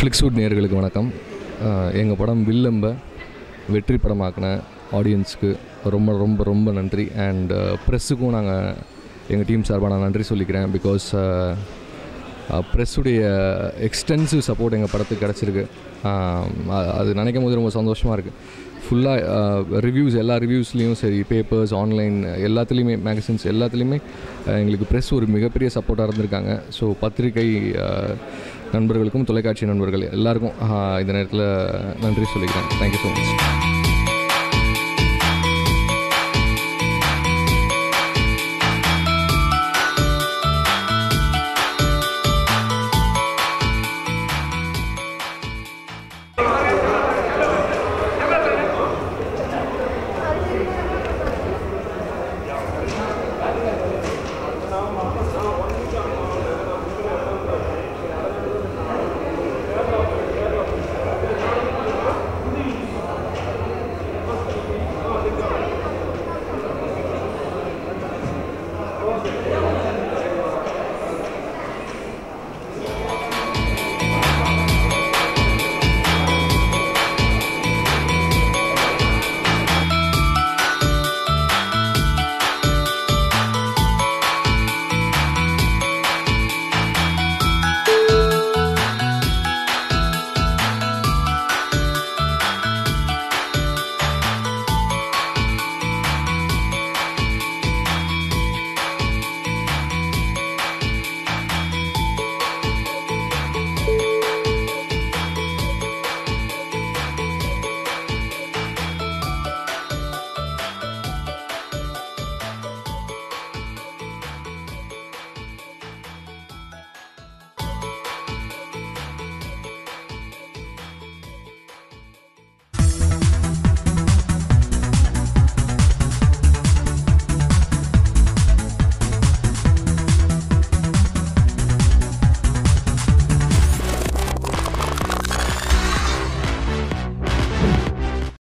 Flixwood நேயர்களுக்கு வணக்கம் எங்கள் படம் வில்லம்ப வெற்றி படமாக்கின ஆடியன்ஸ்க்கு ரொம்ப ரொம்ப ரொம்ப நன்றி அண்ட் ப்ரெஸ்ஸுக்கும் நாங்கள் எங்கள் டீம் சார்பாக நான் நன்றி சொல்லிக்கிறேன் பிகாஸ் ப்ரெஸ்ஸுடைய எக்ஸ்டென்சிவ் சப்போர்ட் எங்கள் படத்துக்கு கிடச்சிருக்கு அது நினைக்கும் போது ரொம்ப சந்தோஷமாக இருக்குது ஃபுல்லாக ரிவ்யூஸ் எல்லா ரிவ்யூஸ்லேயும் சரி பேப்பர்ஸ் ஆன்லைன் எல்லாத்துலேயுமே மேகசின்ஸ் எல்லாத்துலேயுமே அஹ், எங்களுக்கு ப்ரெஸ் ஒரு மிகப்பெரிய சப்போர்ட்டாக இருந்திருக்காங்க ஸோ பத்திரிகை அஹ், நண்பர்களுக்கும் தொலைக்காட்சி நண்பர்கள் எல்லாருக்கும் அஹ், இந்த நேரத்தில் நன்றி சொல்லிக்கிறேன் தேங்க்யூ ஸோ மச்